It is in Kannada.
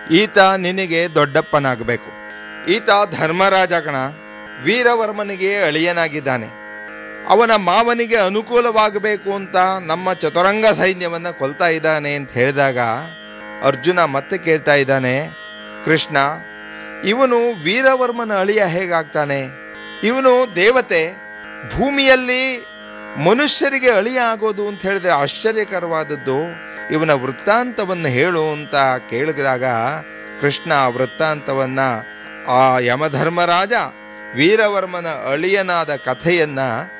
ಈತ ನಿನಗೆ ದೊಡ್ಡಪ್ಪನಾಗಬೇಕು ಈತ ಧರ್ಮರಾಜ ಕಣ ವೀರವರ್ಮನಿಗೆ ಅಳಿಯನಾಗಿದ್ದಾನೆ ಅವನ ಮಾವನಿಗೆ ಅನುಕೂಲವಾಗಬೇಕು ಅಂತ ನಮ್ಮ ಚತುರಂಗ ಸೈನ್ಯವನ್ನ ಕೊಲ್ತಾ ಇದ್ದಾನೆ ಅಂತ ಹೇಳಿದಾಗ ಅರ್ಜುನ ಮತ್ತೆ ಕೇಳ್ತಾ ಇದ್ದಾನೆ ಕೃಷ್ಣ ಇವನು ವೀರವರ್ಮನ ಅಳಿಯ ಹೇಗಾಗ್ತಾನೆ ಇವನು ದೇವತೆ ಭೂಮಿಯಲ್ಲಿ ಮನುಷ್ಯರಿಗೆ ಅಳಿಯ ಆಗೋದು ಅಂತ ಹೇಳಿದ್ರೆ ಆಶ್ಚರ್ಯಕರವಾದದ್ದು ಇವನ ವೃತ್ತಾಂತವನ್ನು ಹೇಳು ಅಂತ ಕೇಳಿದಾಗ ಕೃಷ್ಣ ಆ ವೃತ್ತಾಂತವನ್ನ ಆ ಯಮಧರ್ಮರಾಜ ವೀರವರ್ಮನ ಅಳಿಯನಾದ ಕಥೆಯನ್ನ